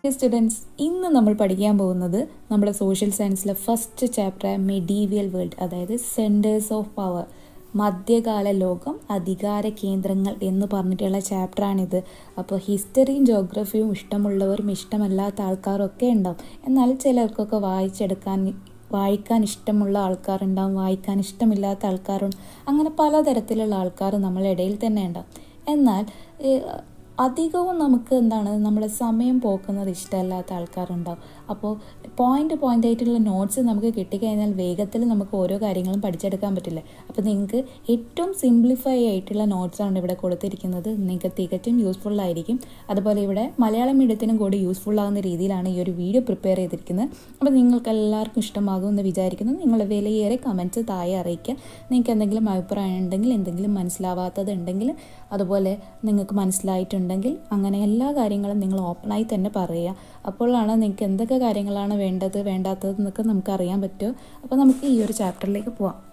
students ഇന്ന് നമ്മൾ പഠിക്കാൻ പോകുന്നത് നമ്മുടെ സോഷ്യൽ സയൻസിലെ ഫസ്റ്റ് ചാപ്റ്റർ മെഡീവിയൽ വേൾഡ് അതായത് സെൻറ്റേഴ്സ് ഓഫ് പവർ മധ്യകാല ലോകം അധികാര കേന്ദ്രങ്ങൾ എന്ന് പറഞ്ഞിട്ടുള്ള ചാപ്റ്ററാണിത് അപ്പോൾ ഹിസ്റ്ററിയും ജോഗ്രഫിയും ഇഷ്ടമുള്ളവരും ഇഷ്ടമല്ലാത്ത ആൾക്കാരൊക്കെ ഉണ്ടാവും എന്നാൽ ചിലർക്കൊക്കെ വായിച്ചെടുക്കാൻ വായിക്കാൻ ഇഷ്ടമുള്ള ആൾക്കാരുണ്ടാവും വായിക്കാൻ ഇഷ്ടമില്ലാത്ത ആൾക്കാരുണ്ട് അങ്ങനെ പലതരത്തിലുള്ള ആൾക്കാർ നമ്മളുടെ ഇടയിൽ തന്നെ ഉണ്ടാവും എന്നാൽ അധികവും നമുക്ക് എന്താണ് നമ്മുടെ സമയം പോക്കുന്നത് ഇഷ്ടമല്ലാത്ത ആൾക്കാരുണ്ടാവും അപ്പോൾ പോയിന്റ് പോയിന്റ് ആയിട്ടുള്ള നോട്ട്സ് നമുക്ക് കിട്ടിക്കഴിഞ്ഞാൽ വേഗത്തിൽ നമുക്ക് ഓരോ കാര്യങ്ങളും പഠിച്ചെടുക്കാൻ പറ്റില്ല അപ്പോൾ നിങ്ങൾക്ക് ഏറ്റവും സിംപ്ലിഫൈ ആയിട്ടുള്ള നോട്ട്സാണ് ഇവിടെ കൊടുത്തിരിക്കുന്നത് നിങ്ങൾക്ക് തികച്ചും യൂസ്ഫുൾ ആയിരിക്കും അതുപോലെ ഇവിടെ മലയാളം മീഡിയത്തിനും കൂടി യൂസ്ഫുൾ ആകുന്ന രീതിയിലാണ് ഈ ഒരു വീഡിയോ പ്രിപ്പയർ ചെയ്തിരിക്കുന്നത് അപ്പോൾ നിങ്ങൾക്ക് എല്ലാവർക്കും ഇഷ്ടമാകും എന്ന് വിചാരിക്കുന്നു നിങ്ങളുടെ വിലയേറെ കമൻറ്റ്സ് താഴെ അറിയിക്കുക നിങ്ങൾക്ക് എന്തെങ്കിലും അഭിപ്രായം ഉണ്ടെങ്കിൽ എന്തെങ്കിലും മനസ്സിലാവാത്തത് ഉണ്ടെങ്കിൽ അതുപോലെ നിങ്ങൾക്ക് മനസ്സിലായിട്ടുണ്ടെങ്കിൽ അങ്ങനെ എല്ലാ കാര്യങ്ങളും നിങ്ങൾ ഓപ്പണായി തന്നെ പറയുക അപ്പോഴാണ് നിങ്ങൾക്ക് എന്തൊക്കെ കാര്യങ്ങളാണ് വേണ്ടത് വേണ്ടാത്തത് എന്നൊക്കെ നമുക്ക് അറിയാൻ പറ്റുമോ അപ്പോൾ നമുക്ക് ഈ ഒരു ചാപ്റ്ററിലേക്ക് പോവാം